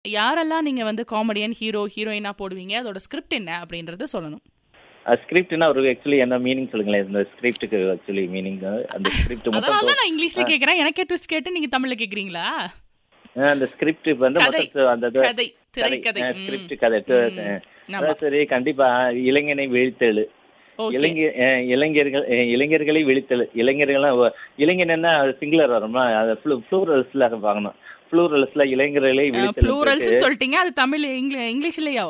யாரெல்லாம் நீங்க வந்து காமெடியன், ஹீரோ, ஹீரோயினா போடுவீங்க? அதோட ஸ்கிரிப்ட் என்ன அப்படின்றத சொல்லணும். ஸ்கிரிப்ட்னா ஒரு ஆக்சுவலி என்ன மீனிங் சொல்லுங்களேன் இந்த ஸ்கிரிப்டுக்கு ஆக்சுவலி மீனிங் அந்த ஸ்கிரிப்ட் அதனால மொத்தம் தான் நான் இங்கிலீஷ்ல கேக்குறேன். எனக்கே ட்விஸ்ட் கேட்டு நீங்க தமிழ்ல கேக்குறீங்களா? ஆ, அந்த ஸ்கிரிப்ட் வந்து கதை. மொத்தம் அந்த இது- கதை, திரைக்கதை. ம். ஸ்கிரிப்ட் கதை ம். ஆமா. அதான் சரி கண்டிப்பா இளைஞனை வீழ்த்தெழு ஓகே. இளைஞர் அஹ், இளைஞர்கள் அஹ், இளைஞர்களை விழித்தல் இளைஞர்கள்லாம் வ- இளைஞன்னா சிங்குலர் வரும்னா அது ப்ளூரல்ஸ்ல பார்க்கணும் ப்ளூரல்ஸ்ல இளைஞர்களை விழித்தல் ப்ளூரல்ஸ் சொல்லிட்டீங்க. அது தமிழ் இங்கிலீஷ் இங்கிலீஷ்லயோ?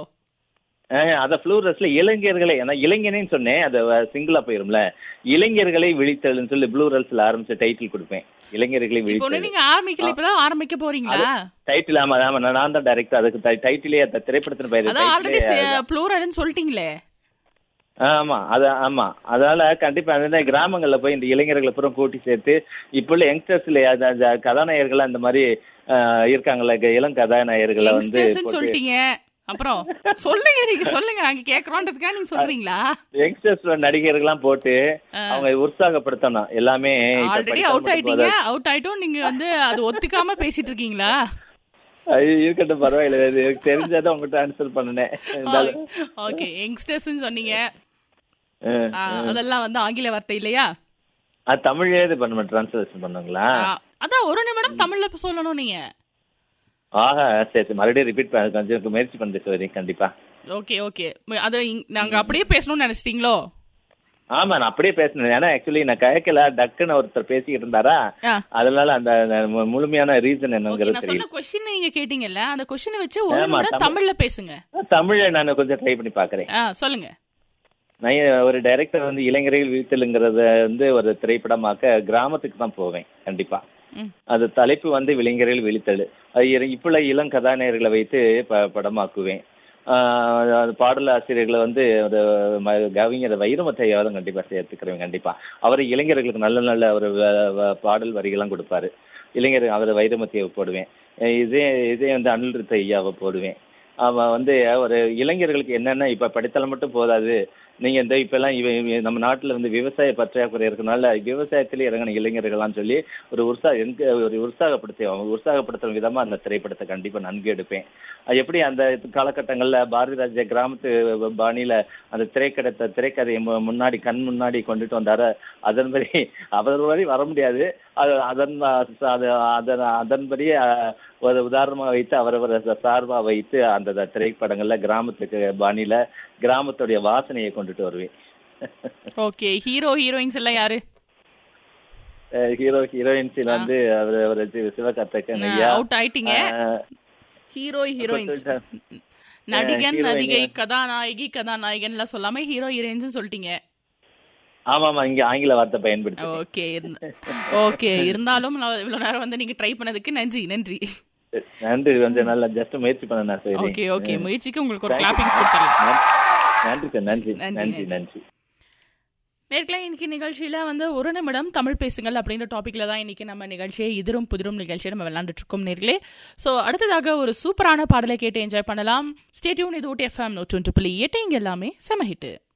அத ப்ளூரல்ஸ்ல இளைஞர்களை நான் இளைஞனேன்னு சொன்னேன் அது சிங்கிளா போயிரும்ல இளைஞர்களை விழித்தல்னு சொல்லி ப்ளூரல்ஸ்ல ஆரம்பிச்ச டைட்டில் கொடுப்பேன் இளைஞர்களை இப்போ ஒண்ணு விழித்தல் நீங்க ஆரம்பிக்கல இப்பதான் ஆரம்பிக்க போறீங்களா? டைட்டில் ஆமா ஆமா நான் நான் தான் டைரக்டர் அதுக்கு டைட்டிலே அந்த திரைப்படத்தின் பெயர் அதான் ஆல்ரெடி டைட்டிலே ப்ளூரல்னு சொல்லிட்டீங்களே. ஆமா அது ஆமா அதனால கண்டிப்பா அந்த கிராமங்கள்ல போய் இந்த இளைஞர்களை பூரா கூட்டி சேர்த்து இப்ப உள்ள யங்ஸ்டர்ஸ்ல அந்த கதாநாயகர்கள் அந்த மாதிரி ஆஹ், இருக்காங்கல்ல க- இளம் கதாநாயகர்களை வந்து யங்ஸ்டர்ஸ்னு போட்டு சொல்லிட்டீங்க. அப்புறம் சொல்லுங்க நீங்க சொல்லுங்க நாங்க கேக்குறோன்றதுக்காக நீங்க சொல்றீங்களா? யங்ஸ்டர்ஸ் நடிகர்கள்லாம் போட்டு அவங்க உற்சாகப்படுத்தணும் எல்லாமே இப்ப ஆல்ரெடி படித்தா அவுட் மட்டும் ஆயிட்டீங்க. போதாது. அவுட் ஆயிட்டும் நீங்க வந்து அது ஒத்துக்காம பேசிட்டு இருக்கீங்களா? ஐயோ, இருக்கட்டும் பரவாயில்ல இது எனக்கு தெரிஞ்சாதான் உங்ககிட்ட ஆன்சர் பண்ணினேன் இருந்தாலும், ஓகே யங்ஸ்டர்ஸ்னு சொன்னீங்க. அஹ், ஆ, அதெல்லாம் வந்து ஆங்கில வார்த்தை இல்லையா? அது தமிழே இது பண்ண டிரான்ஸ்லேஷன் பண்ணுங்களா ஆ, அதான் ஒரு நிமிடம் தமிழ்ல சொல்லணும் நீங்க. ஆஹா சரி சரி மறுபடியும் ரிப்பீட் கொஞ்சம் முயற்சி பண்ணுறது சரி கண்டிப்பா ஓகே ஓகே அது இங்- நாங்க அப்படியே பேசணும்னு நினைச்சிட்டீங்களோ? ஆமா நான் அப்படியே பேசினேன் ஏன்னா ஆக்சுவலி நான் கேட்கல டக்குன்னு ஒருத்தர் பேசிக்கிட்டு இருந்தாரா ஆ. அதனால அந்த அந்த மு- முழுமையான ரீசன் ஓகே என்னங்கிறது நான் தெரியல சொன்ன கொஸ்டின் நீங்க கேட்டீங்கல்ல அந்த கொஸ்டினை வச்சு ஒரு ஆமா, நிமிடம் தமிழ். தமிழ்ல பேசுங்க. தமிழை நான் கொஞ்சம் ட்ரை பண்ணி பார்க்கறேன் ஆ சொல்லுங்க. நான் ஏ- ஒரு டைரக்டர் வந்து இளைஞர்கள் வீழ்த்தலுங்கிறத வந்து ஒரு திரைப்படமாக்க கிராமத்துக்கு தான் போவேன் கண்டிப்பா ம். அது தலைப்பு வந்து இளைஞர்கள் விழித்தல் அது இர- இப்ப உள்ள இளம் கதாநாயகர்களை வைத்து ப- படமாக்குவேன் ஆஹ் அது பாடல் ஆசிரியர்களை வந்து ஒரு ம- கவிஞர் வைரமத்தையாவது கண்டிப்பா சேர்த்துக்கிறேன் கண்டிப்பா அவர் இளைஞர்களுக்கு நல்ல நல்ல ஒரு வ- வ- பாடல் வரிகள்லாம் கொடுப்பாரு இளைஞர் அவர் வைரமத்தியை போடுவேன் அஹ் இதே இதே வந்து அனில் ஐயாவை போடுவேன் அவன் வந்து ஒரு இளைஞர்களுக்கு என்னென்ன இப்ப படித்தாலும் மட்டும் போதாது நீங்க இந்த இப்ப எல்லாம் இவ- இவ- நம்ம நாட்டுல வந்து விவசாய பற்றாக்குறை இருக்கனால விவசாயத்திலே இறங்கின இளைஞர்கள்லாம் சொல்லி ஒரு உற்சாக எங்க ஒரு உற்சாகப்படுத்தி அவங்க உற்சாகப்படுத்துற விதமா அந்த திரைப்படத்தை கண்டிப்பா நன்கு எடுப்பேன் அது எப்படி அந்த காலகட்டங்கள்ல பாரதி ராஜா கிராமத்து பாணியில அந்த திரைக்கடத்தை திரைக்கதையை மு- முன்னாடி கண் முன்னாடி கொண்டுட்டு வந்தாரு அதன்படி அவர் வரை வர முடியாது அது அதன் அது அதன் அதன்படியே அஹ், ஒரு உதாரணமாக வைத்து அவரவர் சார்பா வைத்து அந்த திரைப்படங்கள்ல கிராமத்துக்கு பாணியில கிராமத்துடைய வாசனையை கொண்டுட்டு வருவேன் ஓகே ஹீரோ ஹீரோயின்ஸ் எல்லாம் யாரு? ஹீரோ ஹீரோயின்ஸில் வந்து அவர் அவர் சிவகார்த்திகேயன் ஐயா அவுட் ஆயிட்டீங்க. அஹ், ஹீரோ ஹீரோயின்ஸ். சொல்லிட்டேன். நடிகன் ஹீரோயின். நடிகை கதாநாயகி கதாநாயகன்லாம் சொல்லாம ஹீரோ ஹீரோயின்ஸ் சொல்லிட்டீங்க. ஆமா ஆமா இங்க ஆங்கில வார்த்தை பயன்படுத்தி ஓகே ஓகே இருந்தாலும் நான் இவ்வளவு நேரம் வந்து நீங்க ட்ரை பண்ணதுக்கு நன்றி நன்றி. நன்றி வந்து நல்லா ஜஸ்ட் முயற்சி பண்ண நான் சரி ஓகே ஓகே முயற்சிக்கு உங்களுக்கு ஒரு Thank you. கிளாப்பிங்ஸ் கொடுத்துறேன். நன்றி சார் நன்றி நன்றி, நன்றி நன்றி. நன்றி நேர்களே இன்னைக்கு நிகழ்ச்சியில வந்து ஒரு நிமிடம் தமிழ் பேசுங்கள் அப்படின்ற டாபிக்ல தான் இன்னைக்கு நம்ம நிகழ்ச்சியை எதிரும் புதிரும் நிகழ்ச்சியை நம்ம விளையாண்டுட்டு இருக்கோம் நேர்களே ஸோ அடுத்ததாக ஒரு சூப்பரான பாடலை கேட்டு என்ஜாய் பண்ணலாம் ஸ்டேட்யூன் இது ஓட்டி எஃப்எம் நூற்று புள்ளி எட்டு இங்க எல்லாமே செம ஹிட்டு